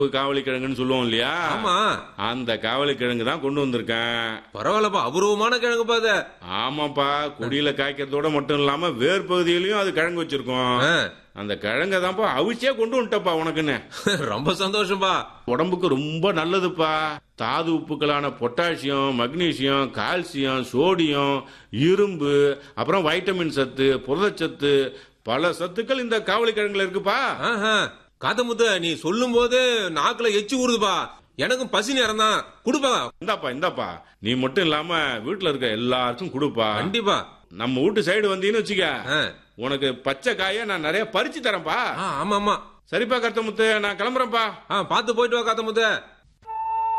காவலி கிழங்குன்னு சொல்லுவோம் இல்லையா ஆமா அந்த காவலி கிழங்கு தான் கொண்டு வந்திருக்கேன் பரவாயில்லப்பா அபூர்வமான கிழங்குப்பா அது ஆமாப்பா கொடியில காய்க்கிறதோட மட்டும் இல்லாம வேர் பகுதியிலயும் அது கிழங்கு வச்சிருக்கோம் ஆ, அந்த கிழங்க தான்ப்பா அவிச்சே கொண்டு வந்துட்டப்பா உனக்குன்னு ரொம்ப சந்தோஷம்பா உடம்புக்கு ரொம்ப நல்லதுப்பா தாது உப்புக்களான பொட்டாசியம் மக்னீசியம் கால்சியம் சோடியம் இரும்பு அப்புறம் வைட்டமின் சத்து புரதச்சத்து பல சத்துக்கள் இந்த காவலி கிழங்குல இருக்குப்பா ஆஹா, காத்தமுத்து நீ சொல்லும் போது நாக்குல எச்சி ஊறுதுப்பா எனக்கும் பசி நேரம் தான் கொடுப்பா இந்தாப்பா இந்தாப்பா நீ மட்டும் இல்லாம வீட்டுல இருக்க எல்லாருக்கும் கொடுப்பா கண்டிப்பா நம்ம வீட்டு சைடு வந்தீங்கன்னு வச்சுக்க ஆ, உனக்கு பச்சை காய நான் நிறைய பறிச்சு தரேன்ப்பா ஆ, ஆமா ஆமா சரிப்பா கருத்தமுத்து நான் கிளம்புறேன்ப்பா ஆ, பார்த்து போயிட்டு வா காத்தமுத்து